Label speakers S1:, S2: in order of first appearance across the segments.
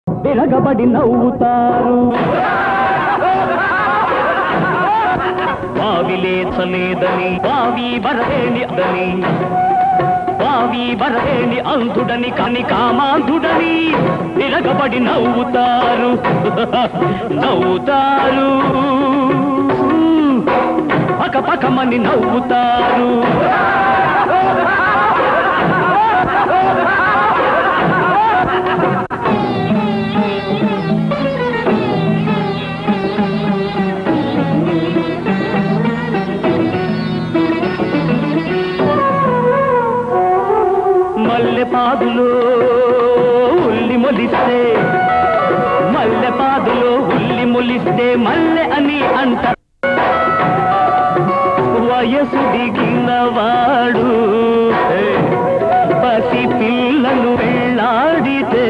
S1: విరగబడి నవ్వుతారు వావి లేచలేదని వావి వరవేణి అదని వావి వరవేణి అంధుడని కని కామాంధుడని విరగబడి నవ్వుతారు నవ్వుతారు పక పకమని నవ్వుతారు మల్లె పాదులో ఉల్లి మొలిస్తే మల్లె పాదులో ఉల్లి మొలిస్తే మల్లె అని అంట వయసు దిగినవాడు పసి పిల్లలు వెళ్ళాడితే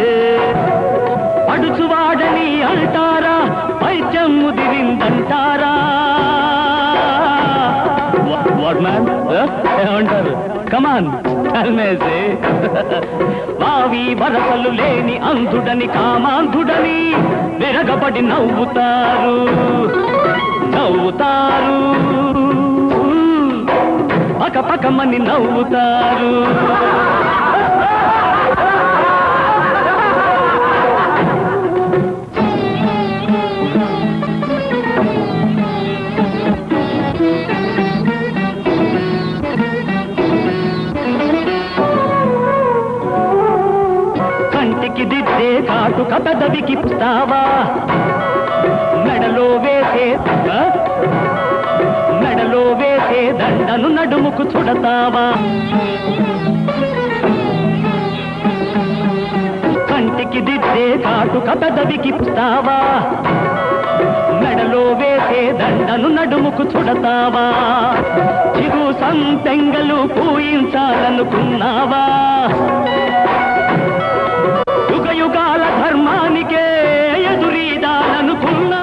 S1: పడుచువాడని అంటారా పైచం ముదిరిందంటారా వాట్ మ్యాన్ ఏమంటారు కమాన్ కల్మేసి వావి వరసలు లేని అంధుడని కామాంధుడని విరగబడి నవ్వుతారు నవ్వుతారు పక పకమని నవ్వుతారు కంటికి దిద్దే కాటుక పెదవికి పుస్తావా మెడలో వేసే ఆ? మెడలో వేసే దండను నడుముకు చుడతావా కంటికి దిద్దే కాటుక పెదవికి పుస్తావా మెడలో వేసే దండను నడుముకు చుడతావా చిరు సంతెంగలు పూయించాలనుకున్నావా యుగ యుగాల ధర్మానికే ఎదురీదాలనుకున్నా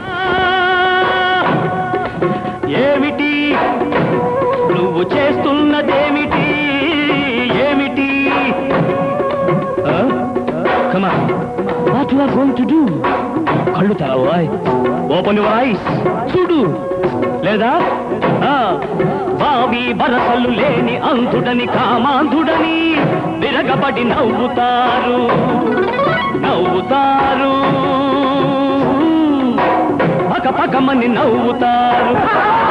S1: ఏమిటి నువ్వు చేస్తున్నదేమిటి ఏమిటి comma what you are going to do కళ్ళు తెరవాయ్ ఓపెన్ యువర్ ఐస్ చూడు లేదా ఆ, బావి బరసలు లేని అంధుడని కామాంధుడని విరగబడి నవ్వుతారు నవ్వుతారు పక పకమని నవ్వుతారు